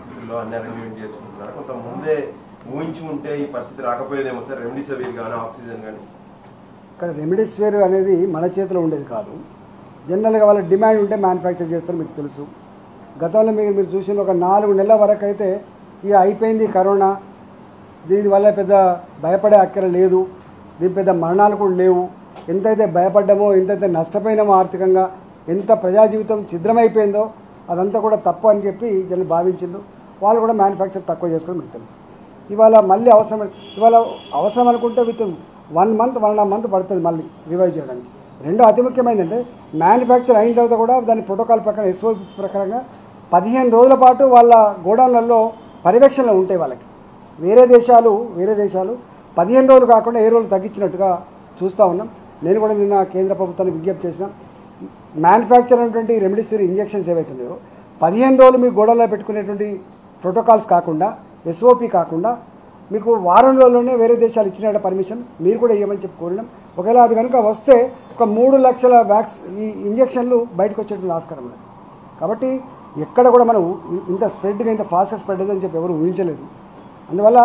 పరిస్థితుల్లో అన్ని అరేంజ్మెంట్ చేసుకుంటున్నారు కొంత ముందే ఊహించి ఉంటే ఈ పరిస్థితి రాకపోయేదేమో సార్ రెమ్డిసివిర్ కానీ ఆక్సిజన్ కానీ ఇక్కడ రెమిడిసివిర్ అనేది మన చేతిలో ఉండేది కాదు జనరల్గా వాళ్ళ డిమాండ్ ఉంటే మ్యానుఫ్యాక్చర్ చేస్తారు మీకు తెలుసు గతంలో మీరు మీరు చూసిన ఒక నాలుగు నెలల వరకు అయితే ఇక అయిపోయింది కరోనా దీనివల్ల పెద్ద భయపడే అక్కర లేదు దీని పెద్ద మరణాలు కూడా లేవు ఎంతైతే భయపడ్డామో ఎంతైతే నష్టపోయినామో ఆర్థికంగా ఎంత ప్రజా జీవితం ఛిద్రమైపోయిందో అదంతా కూడా తప్పు అని చెప్పి జనం భావించిండ్రు వాళ్ళు కూడా మ్యానుఫ్యాక్చర్ తక్కువ చేసుకోవడం మీకు తెలుసు ఇవాళ మళ్ళీ అవసరం ఇవాళ అవసరం అనుకుంటే with one month one and half month పడుతుంది మళ్ళీ రివైవ్ చేయడానికి రెండో అతి ముఖ్యమైనది మ్యానుఫ్యాక్చర్ అయిన తర్వాత కూడా దాని ప్రోటోకాల్ ప్రకారం ఎస్ఓ ప్రకారంగా పదిహేను రోజుల పాటు వాళ్ళ గోడౌన్లలో పర్యవేక్షణలో ఉంటాయి వాళ్ళకి వేరే దేశాలు వేరే దేశాలు పదిహేను రోజులు కాకుండా ఏ రోజులు తగ్గించినట్టుగా చూస్తూ ఉన్నాం నేను కూడా నిన్న కేంద్ర ప్రభుత్వాన్ని విజ్ఞప్తి చేసిన మ్యానుఫ్యాక్చర్ అయినటువంటి రెమెడిసివిర్ ఇంజెక్షన్స్ ఏవైతున్నాయో పదిహేను రోజులు మీ గోడల్లో పెట్టుకునేటువంటి ప్రోటోకాల్స్ కాకుండా ఎస్ఓపి కాకుండా మీకు వారం రోజుల్లోనే వేరే దేశాలు ఇచ్చిన పర్మిషన్ మీరు కూడా ఇవ్వమని చెప్పి కోరినాం ఒకవేళ అది కనుక వస్తే ఒక మూడు లక్షల వ్యాక్స్ ఈ ఇంజెక్షన్లు బయటకు వచ్చేటువంటి ఆస్కారం ఉన్నది కాబట్టి ఎక్కడ కూడా మనం ఇంత స్ప్రెడ్గా ఇంత ఫాస్ట్గా స్ప్రెడ్ అని చెప్పి ఎవరు ఊహించలేదు అందువల్ల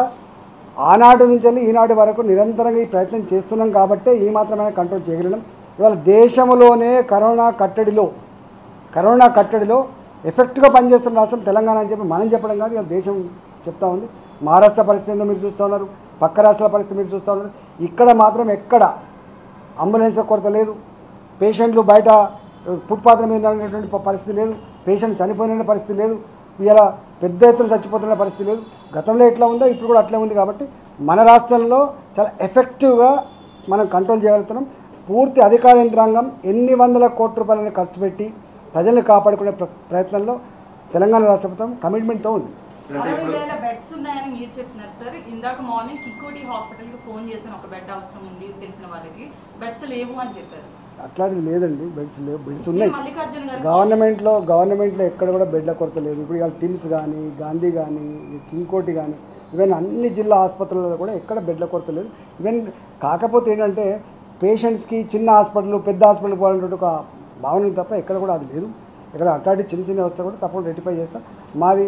ఆనాడు నుంచి వెళ్ళి ఈనాటి వరకు నిరంతరంగా ఈ ప్రయత్నం చేస్తున్నాం కాబట్టే ఈ మాత్రమే కంట్రోల్ చేయగలిగినాం ఇవాళ దేశంలోనే కరోనా కట్టడిలో కరోనా కట్టడిలో ఎఫెక్ట్గా పనిచేస్తున్న రాష్ట్రం తెలంగాణ అని చెప్పి మనం చెప్పడం కాదు ఇవాళ దేశం చెప్తా ఉంది మహారాష్ట్ర పరిస్థితి ఏందో మీరు చూస్తూ ఉన్నారు పక్క రాష్ట్రాల పరిస్థితి మీరు చూస్తూ ఉన్నారు ఇక్కడ మాత్రం ఎక్కడ అంబులెన్స్ కొరత లేదు పేషెంట్లు బయట ఫుట్పాత్ల మీద ఉన్నటువంటి ప- పరిస్థితి లేదు పేషెంట్ చనిపోయిన పరిస్థితి లేదు ఇలా పెద్ద ఎత్తున చచ్చిపోతున్న పరిస్థితి లేదు గతంలో ఎట్లా ఉందో ఇప్పుడు కూడా అట్లే ఉంది కాబట్టి మన రాష్ట్రంలో చాలా ఎఫెక్టివ్గా మనం కంట్రోల్ చేయగలుగుతున్నాం పూర్తి అధికార యంత్రాంగం ఎన్ని వందల కోట్ల రూపాయలను ఖర్చు పెట్టి ప్రజల్ని కాపాడుకునే ప్ర- ప్రయత్నంలో తెలంగాణ రాష్ట్ర ప్రభుత్వం కమిట్మెంట్తో ఉంది అంటే అరవై ఇప్పుడు వేల బెడ్స్ ఉన్నాయని మీరు చెప్తున్నారు సార్ ఇందాక మార్నింగ్ కికోటి హాస్పిటల్ కి ఫోన్ చేశాను ఒక బెడ్ అవసరం ఉంది తెలిసిన వాళ్ళకి బెడ్స్ లేవు అని చెప్పారు అట్లాంటిది లేదండి బెడ్స్ లేవు బెడ్స్ ఉన్నాయి మల్లికార్జున గారు గవర్నమెంట్లో గవర్నమెంట్లో ఎక్కడ కూడా బెడ్ల కొరత లేదు ఇప్పుడు ఇవాళ టిమ్స్ కానీ గాంధీ కానీ కింగ్కోటి కానీ ఈవెన్ అన్ని జిల్లా ఆసుపత్రులలో కూడా ఎక్కడ బెడ్ల కొరత లేదు ఈవెన్ కాకపోతే ఏంటంటే పేషెంట్స్కి చిన్న హాస్పిటల్ పెద్ద హాస్పిటల్ పోవాలంటే ఒక భావన ఉంది తప్ప ఎక్కడ కూడా అది లేదు ఇక్కడ అట్లాంటి చిన్న చిన్న వస్తే కూడా తప్పకుండా రెటిఫై చేస్తాం మాది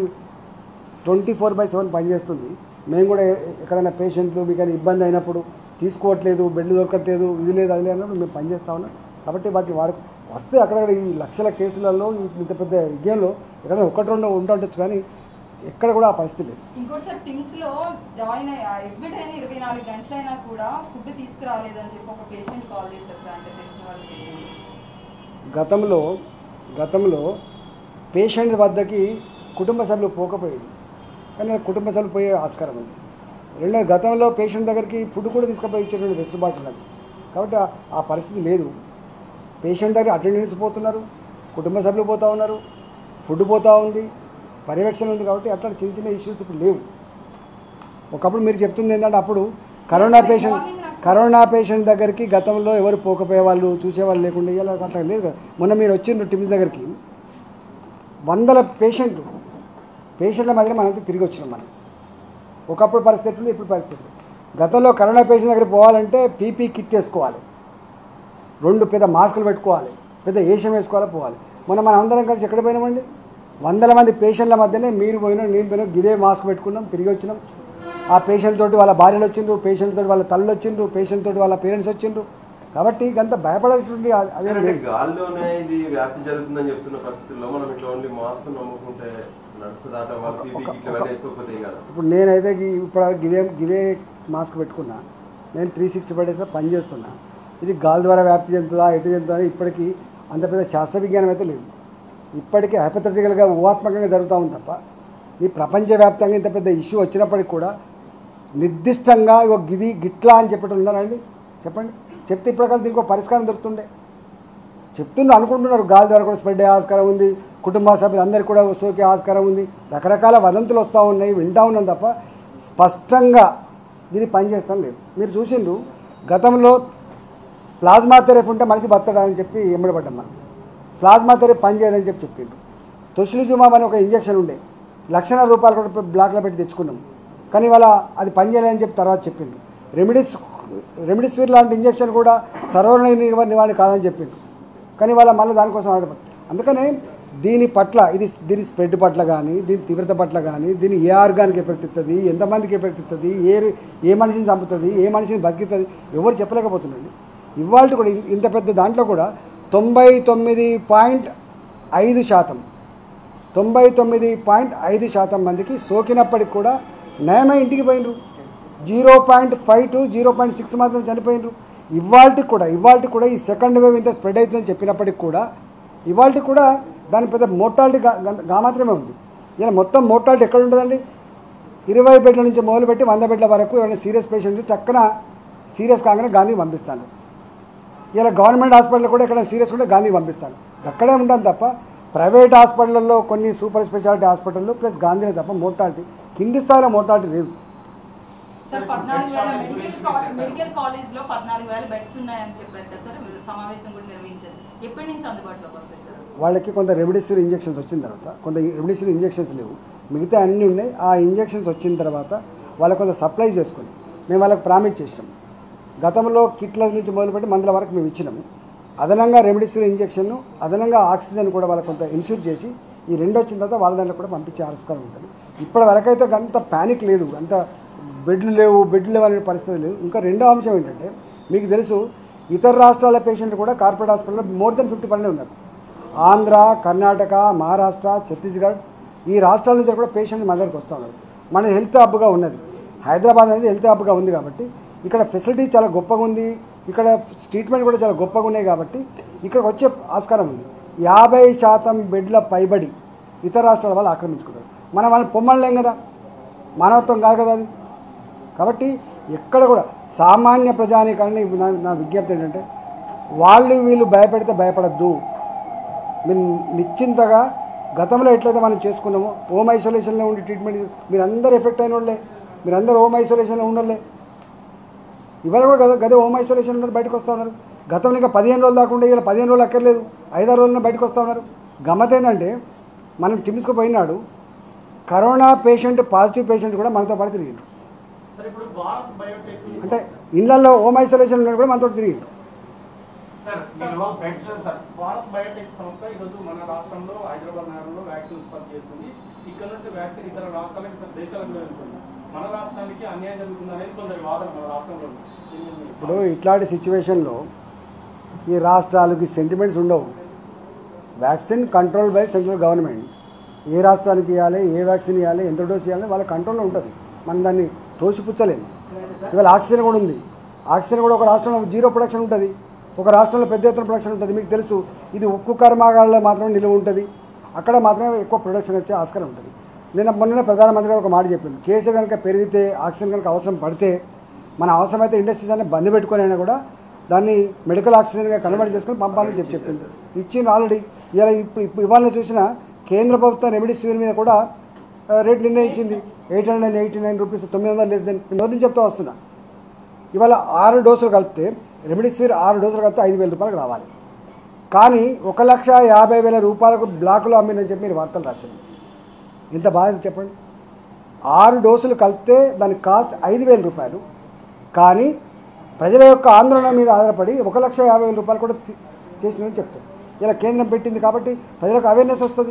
ట్వంటీ ఫోర్ బై సెవెన్ పనిచేస్తుంది మేము కూడా ఎ- ఎక్కడైనా పేషెంట్లు మీకు ఏమైనా ఇబ్బంది అయినప్పుడు తీసుకోవట్లేదు బెడ్లు దొరకట్లేదు ఇది లేదు అది లేదు అన్నప్పుడు మేము పనిచేస్తా ఉన్నాం కాబట్టి వాటిని వాడు వస్తే అక్కడక్కడ ఈ లక్షల కేసులలో ఈ ఇంత పెద్ద విజయంలో ఎక్కడైనా ఒకటి రెండు ఉంటుండొచ్చు కానీ ఎక్కడ కూడా ఆ పరిస్థితి లేదు ఇంకోటి సార్ టిమ్స్ లో జాయిన్ అడ్మిట్ అయిన ఇరవై నాలుగు గంటలైనా కూడా ఫుడ్ తీసుకురాలేదని చెప్పి ఒక పేషెంట్ కాల్ చేశారు సార్ అంటే తెలిసిన వాళ్ళు patient. గతంలో గతంలో పేషెంట్ వద్దకి కుటుంబ సభ్యులు పోకపోయేది కానీ ఆ కుటుంబ సభ్యులు పోయే ఆస్కారం ఉంది రెండో గతంలో పేషెంట్ దగ్గరికి ఫుడ్ కూడా తీసుకుపోయి ఇచ్చేటువంటి వెసులుబాటు ఉన్నది కాబట్టి ఆ- ఆ పరిస్థితి లేదు పేషెంట్ దగ్గర అటెండెన్స్ పోతున్నారు కుటుంబ సభ్యులు పోతూ ఉన్నారు ఫుడ్ పోతూ ఉంది పర్యవేక్షణ ఉంది కాబట్టి అట్లా చిన్న చిన్న ఇష్యూస్ ఇప్పుడు లేవు ఒకప్పుడు మీరు చెప్తుంది ఏంటంటే అప్పుడు కరోనా పేషెంట్ కరోనా పేషెంట్ దగ్గరికి గతంలో ఎవరు పోకపోయేవాళ్ళు చూసేవాళ్ళు లేకుండా ఇలా అట్లా లేదు కదా మొన్న మీరు వచ్చిండ్రు టిమ్స్ దగ్గరికి వందల పేషెంట్లు పేషెంట్ల మధ్య మనం తిరిగి వచ్చినాం మనం ఒకప్పుడు పరిస్థితి ఉంది ఇప్పుడు పరిస్థితి ఉంది. గతంలో కరోనా పేషెంట్ దగ్గరికి పోవాలంటే పీపీ కిట్ వేసుకోవాలి రెండు పెద్ద మాస్కులు పెట్టుకోవాలి పెద్ద ఏషం వేసుకోవాలి పోవాలి మొన్న మనం అందరం కలిసి ఎక్కడ పోయినామండి వందల మంది పేషెంట్ల మధ్యనే మీరు పోయినా నేను పోయినా గిదే మాస్క్ పెట్టుకున్నాం తిరిగి వచ్చినాం ఆ పేషెంట్ తోటి వాళ్ళ భార్యలు వచ్చిండ్రు పేషెంట్ తోటి వాళ్ళ తల్లు వచ్చిండ్రు పేషెంట్ తోటి వాళ్ళ పేరెంట్స్ వచ్చిండ్రు కాబట్టి ఇంకంత భయపడాల్సింది అదే అంటే లేదు గాల్లోనే ఇది వ్యాప్తి జరుగుతుందని చెప్తున్న పరిస్థితుల్లో మనం ఇట్లా ఓన్లీ మాస్క్ నమ్ముకుంటే నడుస్తుందాట వాళ్ళు పీపీ కిట్లు ఇవన్నీ వేసుకోకపోతే ఏం కదా ఇప్పుడు నేనైతే గి- ఇప్పుడు గిదే గిదే మాస్క్ పెట్టుకున్నా నేను త్రీ సిక్స్టీ ఫైవ్ డేస్ పని చేస్తున్నా ఇది గాలి ద్వారా వ్యాప్తి చెందుతుందా ఎటు చెందుతుందా అని ఇప్పటికీ అంత పెద్ద శాస్త్ర విజ్ఞానం అయితే లేదు ఇప్పటికీ హైపథెటికల్గా ఊహాత్మకంగా జరుగుతూ ఉంది తప్ప ఈ ప్రపంచవ్యాప్తంగా ఇంత పెద్ద ఇష్యూ వచ్చినప్పటికి కూడా నిర్దిష్టంగా ఇగో గిది గిట్లా అని చెప్పడం ఉన్నారండి చెప్పండి చెప్తే ఇప్పటికల్లా దీనికి ఒక పరిష్కారం దొరుకుతుండే చెప్తున్నారు అనుకుంటున్నారు గాలి ద్వారా కూడా స్ప్రెడ్ అయ్యే ఆస్కారం ఉంది కుటుంబ సభ్యులందరికీ కూడా సోకే ఆస్కారం ఉంది రకరకాల వదంతులు వస్తూ ఉన్నాయి వింటా ఉన్నాం తప్ప స్పష్టంగా ఇది పనిచేస్తాం లేదు మీరు చూసిండ్రు గతంలో ప్లాజ్మా థెరపీ ఉంటే మనిషి బతకడాలని చెప్పి ఎమ్మడబడ్డాం మనం ప్లాజ్మా థెరపీ పనిచేయదని చెప్పి చెప్పిండ్రు తొషిలిజుమాబ్ అని ఒక ఇంజక్షన్ ఉండే లక్షల రూపాయలు కూడా బ్లాక్లో పెట్టి తెచ్చుకున్నాం కానీ ఇవాళ అది పనిచేయలేదని చెప్పి తర్వాత చెప్పిండు రెమిడిస్ రెమిడిసివిర్ లాంటి ఇంజక్షన్ కూడా సర్వణ నివారణ కాదని చెప్పిండు కానీ వాళ్ళ మళ్ళీ దానికోసం ఆడపడి అందుకనే దీని పట్ల ఇది దీని స్ప్రెడ్ పట్ల కానీ దీని తీవ్రత పట్ల కానీ దీని ఏ ఆర్గానికి ఎఫెక్ట్ ఇస్తుంది ఎంతమందికి ఎఫెక్ట్ ఇస్తుంది ఏ ఏ మనిషిని చంపుతుంది ఏ మనిషిని బతికిస్తుంది ఎవరు చెప్పలేకపోతుందండి ఇవాళ కూడా ఇన్- ఇంత పెద్ద దాంట్లో కూడా తొంభై తొమ్మిది పాయింట్ ఐదు శాతం తొంభై తొమ్మిది పాయింట్ ఐదు శాతం మందికి సోకినప్పటికి కూడా నయమై ఇంటికి పోయినరు zero point five to zero point six మాత్రం చనిపోయినరు ఇవాళకి కూడా ఇవాళకి కూడా ఈ సెకండ్ వేవ్ ఇంత స్ప్రెడ్ అవుతుందని చెప్పినప్పటికి కూడా ఇవాళకి కూడా దాని పెద్ద మోర్టాలిటీ గా గా మాత్రమే ఉంది ఇలా మొత్తం మోర్టాలిటీ ఎక్కడ ఉంటుందండి ఇరవై బెడ్ల నుంచి మొదలుపెట్టి వంద బెడ్ల వరకు ఎవరైనా సీరియస్ పేషెంట్ చక్కన సీరియస్ కాగానే గాంధీకి పంపిస్తాను ఇలా గవర్నమెంట్ హాస్పిటల్ కూడా ఇక్కడ సీరియస్ ఉంటే గాంధీకి పంపిస్తాను అక్కడే ఉంటాను తప్ప ప్రైవేట్ హాస్పిటల్లో కొన్ని సూపర్ స్పెషాలిటీ హాస్పిటల్లో ప్లస్ గాంధీలో తప్ప మోర్టాలిటీ కింది స్థాయిలో మోర్టాలిటీ లేదు సార్ పద్నాలుగు వేల మెడికల్ కా- మెడికల్ కాలేజ్ లో పద్నాలుగు వేల బెడ్స్ ఉన్నాయని చెప్పారు కదా సార్ మీరు సమావేశం కూడా నిర్వహించారు ఎప్పటి నుంచి అందుబాటులోకి వస్తాయి సార్ వాళ్ళకి కొంత రెమిడిసివిర్ ఇంజెక్షన్స్ వచ్చిన తర్వాత కొంత రెమిడిసివిర్ ఇంజెక్షన్స్ లేవు మిగతా అన్నీ ఉన్నాయి ఆ ఇంజెక్షన్స్ వచ్చిన తర్వాత వాళ్ళకి కొంత సప్లై చేసుకొని మేము వాళ్ళకి ప్రామిస్ చేసినాం గతంలో కిట్ల నుంచి మొదలుపెట్టి మందుల వరకు మేము ఇచ్చినాము అదనంగా రెమిడిసివిర్ ఇంజెక్షన్ అదనంగా ఆక్సిజన్ కూడా వాళ్ళకి కొంత ఇన్సూర్ చేసి ఈ రెండు వచ్చిన తర్వాత వాళ్ళ దాంట్లో కూడా పంపించే ఆస్కారం ఉంటుంది ఇప్పటి వరకైతే అంత ప్యానిక్ లేదు అంత బెడ్లు లేవు బెడ్లు లేవు అనే పరిస్థితి లేదు ఇంకా రెండో అంశం ఏంటంటే మీకు తెలుసు ఇతర రాష్ట్రాల పేషెంట్లు కూడా కార్పొరేట్ హాస్పిటల్లో మోర్ దెన్ ఫిఫ్టీ పర్సెంట్ ఉన్నారు ఆంధ్ర కర్ణాటక మహారాష్ట్ర ఛత్తీస్గఢ్ ఈ రాష్ట్రాల నుంచి కూడా పేషెంట్లు మన దగ్గరికి వస్తూ ఉన్నారు మన హెల్త్ హబ్గా ఉన్నది హైదరాబాద్ అనేది హెల్త్ హబ్గా ఉంది కాబట్టి ఇక్కడ ఫెసిలిటీ చాలా గొప్పగా ఉంది ఇక్కడ ట్రీట్మెంట్ కూడా చాలా గొప్పగా ఉన్నాయి కాబట్టి ఇక్కడికి వచ్చే ఆస్కారం ఉంది యాభై శాతం బెడ్ల పైబడి ఇతర రాష్ట్రాల వాళ్ళు ఆక్రమించుకున్నారు మనం వాళ్ళని పొమ్మలేం కదా మానవత్వం కాదు కదా అది కాబట్టి ఎక్కడ కూడా సామాన్య ప్రజానికాన్ని నా నా విజ్ఞప్తి ఏంటంటే వాళ్ళు వీళ్ళు భయపెడితే భయపడద్దు మీరు నిశ్చింతగా గతంలో ఎట్లయితే మనం చేసుకున్నామో హోమ్ ఐసోలేషన్లో ఉండి ట్రీట్మెంట్ మీరు అందరు ఎఫెక్ట్ అయిన వాళ్ళే మీరు అందరు హోమ్ ఐసోలేషన్లో ఉండలే ఇవాళ కూడా గద గదే హోమ్ ఐసోలేషన్ ఉన్నారు బయటకు వస్తూ ఉన్నారు గతంలో ఇంకా పదిహేను రోజులు దాకా ఉండే ఇలా పదిహేను రోజులు అక్కర్లేదు ఐదారు రోజుల్లో బయటకు వస్తూ ఉన్నారు గమ్మత్ ఏంటంటే మనం టిమ్స్కు పోయినాడు కరోనా పేషెంట్ పాజిటివ్ పేషెంట్ కూడా మనతో పాటు తిరిగిండు సార్ ఇప్పుడు భారత్ బయోటెక్ అంటే ఇళ్లలో హోమ్ ఐసోలేషన్ ఉన్నాడు కూడా మనతో తిరిగిండు సార్ మీరు బెడ్స్ సార్ భారత్ బయోటెక్ సంస్థ ఈరోజు మన రాష్ట్రంలో హైదరాబాద్ నగరంలో వ్యాక్సిన్ ఉత్పత్తి చేస్తుంది ఇక్కడ నుంచి వ్యాక్సిన్ ఇతర రాష్ట్రాలకు ఇతర దేశాలకు వెళ్తుంది మన రాష్ట్రానికి అన్యాయం జరుగుతుంది అనేది కొందరి వాదన మన రాష్ట్రంలో ఉంది. దీని మీద మీ- ఇప్పుడు ఇట్లాంటి సిచ్యువేషన్లో ఈ రాష్ట్రాలకి సెంటిమెంట్స్ ఉండవు vaccine control by central government ఏ రాష్ట్రానికి ఇవ్వాలి ఏ వ్యాక్సిన్ ఇవ్వాలి ఎంత డోస్ ఇవ్వాలి వాళ్ళ కంట్రోల్లో ఉంటుంది మనం దాన్ని తోసిపుచ్చలేము ఇవాళ ఆక్సిజన్ కూడా ఉంది ఆక్సిజన్ కూడా ఒక రాష్ట్రంలో జీరో ప్రొడక్షన్ ఉంటుంది ఒక రాష్ట్రంలో పెద్ద ఎత్తున ప్రొడక్షన్ ఉంటుంది మీకు తెలుసు ఇది ఉక్కు కర్మాగారాల్లో మాత్రమే నిలువ ఉంటుంది అక్కడ మాత్రమే ఎక్కువ ప్రొడక్షన్ వచ్చే ఆస్కారం ఉంటుంది నేను మొన్ననే ప్రధానమంత్రి గారు ఒక మాట చెప్పింది కేసు కనుక పెరిగితే ఆక్సిజన్ కనుక అవసరం పడితే మన అవసరమైతే ఇండస్ట్రీస్ అన్ని బంద్ పెట్టుకొని అయినా కూడా దాన్ని మెడికల్ ఆక్సిజన్గా కన్వర్ట్ చేసుకొని పంపాలని చెప్పి చెప్పింది ఇచ్చింది ఆల్రెడీ ఇలా ఇప్పుడు ఇప్పుడు ఇవాళ చూసిన కేంద్ర ప్రభుత్వం రెమెడీసివిర్ మీద కూడా ఆ, రేట్ నిర్ణయించింది eight hundred eighty nine rupees తొమ్మిది వందలు లెస్ దెన్ ఎవరి నుంచి చెప్తా వస్తున్నా ఇవాళ ఆరు డోసులు కలిపితే రెమెడీసివిర్ ఆరు డోసులు కలిపితే ఐదు వేల రూపాయలకు రావాలి కానీ ఒక లక్ష యాభై వేల రూపాయలకు బ్లాకులో అమ్మిందని చెప్పి మీరు వార్తలు రాశారు ఎంత బాగా చెప్పండి ఆరు డోసులు కలిపితే దాని కాస్ట్ ఐదు వేల రూపాయలు కానీ ప్రజల యొక్క ఆందోళన మీద ఆధారపడి ఒక లక్ష యాభై వేల రూపాయలు కూడా తి- చేసిందని చెప్తారు ఇలా కేంద్రం పెట్టింది కాబట్టి ప్రజలకు అవేర్నెస్ వస్తుంది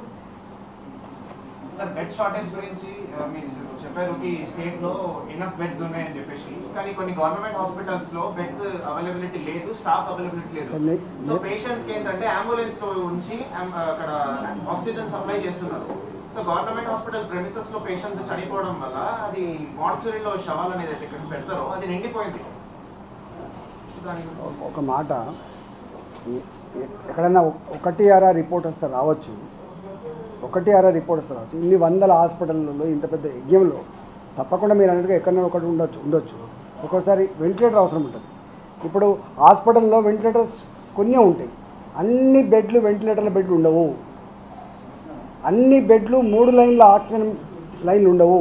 సార్ బెడ్ షార్టేజ్ గురించి ఆ, మీరు చెప్పారు కి స్టేట్ లో ఇనఫ్ బెడ్స్ ఉన్నాయని చెప్పేసి కానీ కొన్ని గవర్నమెంట్ హాస్పిటల్స్ లో బెడ్స్ అవైలబిలిటీ లేదు స్టాఫ్ అవైలబిలిటీ లేదు నే- సో నే- పేషెంట్స్ కి ఏంటంటే అంబులెన్స్ లో ఉంచి am- అక్కడ ఆక్సిజన్ సప్లై చేస్తున్నారు సో గవర్నమెంట్ హాస్పిటల్ ప్రెమిసెస్ లో పేషెంట్స్ చనిపోవడం వల్ల అది మార్చురీలో శవాలు అనేది ఎక్కడ పెడతారో అది నిండిపోయింది దాని ఒక మాట ఎ- ఎ- ఎక్కడైనా ఒ- ఒకటి అరా రిపోర్ట్ వస్తే రావచ్చు ఒకటి అరా రిపోర్ట్ వస్తే రావచ్చు ఇన్ని వందల హాస్పిటల్లో ఇంత పెద్ద యజ్ఞంలో తప్పకుండా మీరు అన్నట్టుగా ఎక్కడైనా ఒకటి ఉండొచ్చు ఉండొచ్చు ఒక్కోసారి వెంటిలేటర్ అవసరం ఉంటుంది ఇప్పుడు హాస్పిటల్లో వెంటిలేటర్స్ కొన్ని ఉంటాయి అన్ని బెడ్లు వెంటిలేటర్ల బెడ్లు ఉండవు అన్ని బెడ్లు మూడు లైన్ల ఆక్సిజన్ లైన్లు ఉండవు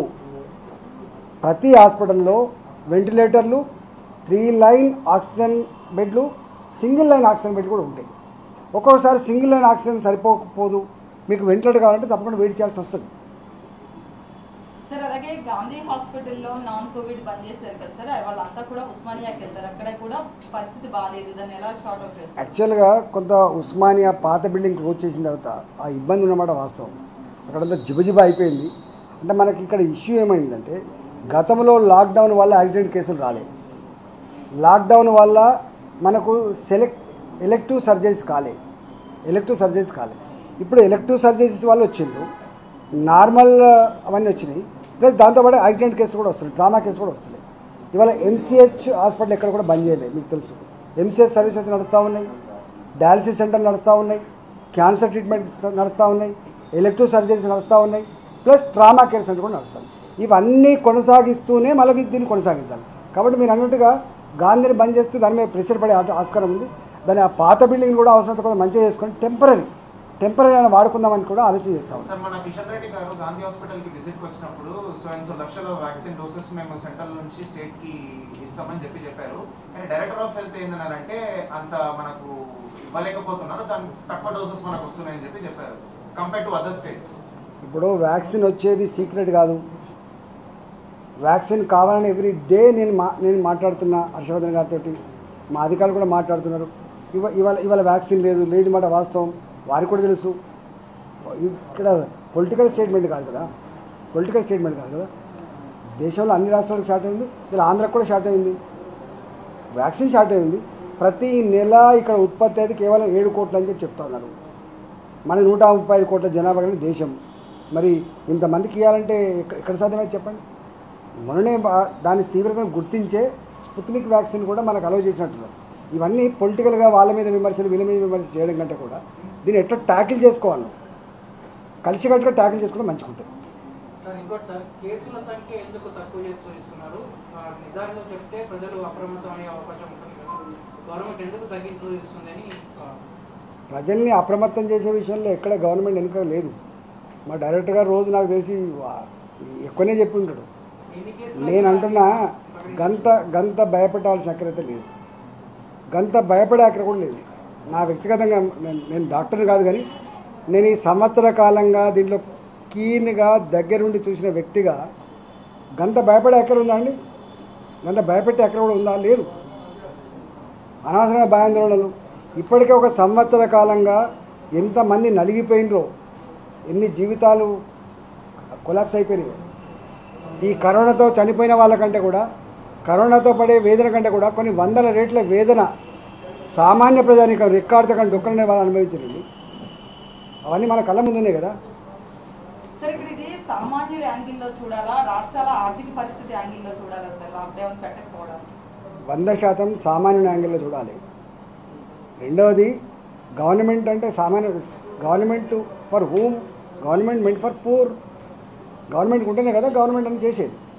ప్రతి హాస్పిటల్లో వెంటిలేటర్లు త్రీ లైన్ ఆక్సిజన్ బెడ్లు సింగిల్ లైన్ ఆక్సిజన్ బెడ్ కూడా ఉంటాయి ఒక్కొక్కసారి సింగిల్ లైన్ ఆక్సిజన్ సరిపోకపోదు మీకు వెంటిలేటర్ కావాలంటే తప్పకుండా వెయిట్ చేయాల్సి వస్తుంది సార్ అలాగే అలాగే గాంధీ హాస్పిటల్లో నాన్ కోవిడ్ బంద్ చేశారు కదా సార్ వాళ్ళంతా కూడా ఉస్మానియాకి వెళ్తారు అక్కడ కూడా పరిస్థితి బాగాలేదు దాన్ని ఎలా షార్ట్ అవుట్ చేస్తారు యాక్చువల్గా కొంత ఉస్మానియా పాత బిల్డింగ్ క్లోజ్ చేసిన తర్వాత ఆ ఇబ్బంది ఉన్నమాట వాస్తవం అక్కడంతా జిబజిబ అయిపోయింది అంటే మనకి ఇక్కడ ఇష్యూ ఏమైందంటే గతంలో లాక్డౌన్ వల్ల యాక్సిడెంట్ కేసులు రాలేదు లాక్డౌన్ వల్ల మనకు సెలెక్ట్ ఎలెక్టివ్ సర్జరీస్ కాలే ఎలెక్టివ్ సర్జరీస్ కాలే ఇప్పుడు ఎలెక్టివ్ సర్జరీస్ వల్ల వచ్చింది నార్మల్ అవన్నీ వచ్చినాయి ప్లస్ దాంతోపాటు యాక్సిడెంట్ కేసులు కూడా వస్తున్నాయి ట్రామా కేసు కూడా వస్తున్నాయి ఇవాళ ఎంసీహెచ్ హాస్పిటల్ ఎక్కడ కూడా బంద్ చేయలేదు మీకు తెలుసు ఎంసీహెచ్ సర్వీసెస్ నడుస్తూ ఉన్నాయి డయాలసిస్ సెంటర్ నడుస్తూ ఉన్నాయి క్యాన్సర్ ట్రీట్మెంట్ నడుస్తూ ఉన్నాయి ఎలెక్టివ్ సర్జరీస్ నడుస్తూ ఉన్నాయి ప్లస్ ట్రామా కేర్ సెంటర్ కూడా నడుస్తాయి ఇవన్నీ కొనసాగిస్తూనే మళ్ళీ దీన్ని కొనసాగించాలి కాబట్టి మీరు అన్నట్టుగా గాంధీని బంద్ చేస్తే దాని మీద ప్రెషర్ పడే ఆట- ఆస్కారం ఉంది దాని ఆ పాత బిల్డింగ్ కూడా అవసరం కొంచెం మంచిగా చేసుకొని టెంపరీ టెంపరీ అయినా వాడుకుందామని కూడా ఆలోచన చేస్తాం సార్ మన కిషన్ రెడ్డి గారు గాంధీ హాస్పిటల్ కి విజిట్ కి వచ్చినప్పుడు సో అండ్ సో లక్షల వ్యాక్సిన్ డోసెస్ మేము సెంట్రల్ నుంచి స్టేట్ కి ఇస్తామని చెప్పి చెప్పారు కానీ డైరెక్టర్ ఆఫ్ హెల్త్ ఏంటన్నారంటే అంత మనకు ఇవ్వలేకపోతున్నారు దాని తక్కువ డోసెస్ మనకు వస్తున్నాయని చెప్పి చెప్పారు కంపేర్ టు అదర్ స్టేట్స్ ఇప్పుడు వ్యాక్సిన్ వచ్చేది సీక్రెట్ కాదు వ్యాక్సిన్ కావాలని ఎవ్రీ డే నేను మా నేను మాట్లాడుతున్నా హర్షవర్ధన్ గారితో మా అధికారులు కూడా మాట్లాడుతున్నారు ఇవ ఇవాళ ఇవాళ వ్యాక్సిన్ లేదు లేదు మాట వాస్తవం వారికి కూడా తెలుసు ఇక్కడ పొలిటికల్ స్టేట్మెంట్ కాదు కదా పొలిటికల్ స్టేట్మెంట్ కాదు కదా దేశంలో అన్ని రాష్ట్రాలకు షార్ట్ అయింది ఇలా ఆంధ్రాకు కూడా షార్ట్ అయింది వ్యాక్సిన్ షార్ట్ అయింది ప్రతి నెల ఇక్కడ ఉత్పత్తి అయితే కేవలం ఏడు కోట్లు అని చెప్పి చెప్తా ఉన్నారు మన నూట ముప్పై ఐదు కోట్ల జనాభా కలిగిన దేశం మరి ఇంతమందికి ఇవ్వాలంటే ఎక్క- ఎక్కడ సాధ్యమైంది చెప్పండి మొన్ననే బా- దాని తీవ్రతను గుర్తించే స్పుత్నిక్ వ్యాక్సిన్ కూడా మనకు అలౌ చేసినట్టున్నారు ఇవన్నీ పొలిటికల్గా వాళ్ళ మీద విమర్శలు వీళ్ళ మీద విమర్శ చేయడం కంటే కూడా దీన్ని ఎట్లా ట్యాకిల్ చేసుకోవాలి కలిసికట్టుగా ట్యాకిల్ చేసుకోవడం మంచిగా ఉంటుంది సార్ ఇంకోటి సార్ కేసుల సంఖ్య ఎందుకు తక్కువ చేసి చూపిస్తున్నారు ఆ, నిదానంగా చెప్తే ప్రజలు అప్రమత్తం అయ్యే అవకాశం ఉంటుంది కదా గవర్నమెంట్ ఎందుకు తగ్గించి చూపిస్తుందని ఆ, ప్రజల్ని అప్రమత్తం చేసే విషయంలో ఎక్కడ గవర్నమెంట్ వెనుక లేదు మా డైరెక్టర్ గారు రోజు నాకు తెలిసి వా- ఎక్కువనే చెప్పి ఉంటాడు ఎన్ని కేసులు నేను అంటున్నా గంత గంత భయపడాల్సిన అక్కరైతే లేదు గంత భయపడే అక్కడ కూడా లేదు నా వ్యక్తిగతంగా నేను- నేను డాక్టర్ని కాదు కానీ నేను ఈ సంవత్సర కాలంగా దీంట్లో కీన్గా దగ్గరుండి చూసిన వ్యక్తిగా గంత భయపడే ఎక్కడ ఉందా అండి గంత భయపెట్టే ఎక్కడ కూడా ఉందా లేదు అనవసరమైన భయాందోళనలు ఇప్పటికే ఒక సంవత్సర కాలంగా ఎంతమంది నలిగిపోయినరో ఎన్ని జీవితాలు కొలాప్స్ అయిపోయినాయో ఈ కరోనాతో చనిపోయిన వాళ్ళకంటే కూడా కరోనాతో పడే వేదన కంటే కూడా కొన్ని వందల రేట్ల వేదన సామాన్య ప్రజానికం రికార్డుతో కానీ దుఃఖాన్ని వాళ్ళు అనుభవించండి అవన్నీ మన కళ్ళ ముందున్నాయి కదా సార్ ఇక్కడ ఇది సామాన్యుడి యాంగిల్లో చూడాలా రాష్ట్రాల ఆర్థిక పరిస్థితి యాంగిల్లో చూడాలా సార్ లాక్డౌన్ పెట్టకపోవడం వంద శాతం సామాన్యుని యాంగిల్లో చూడాలి రెండవది గవర్నమెంట్ అంటే సామాన్య గవర్నమెంట్ ఫర్ హూమ్ గవర్నమెంట్ మెంట్ ఫర్ పూర్ గవర్నమెంట్ ఉంటేనే కదా గవర్నమెంట్ అని చేసేది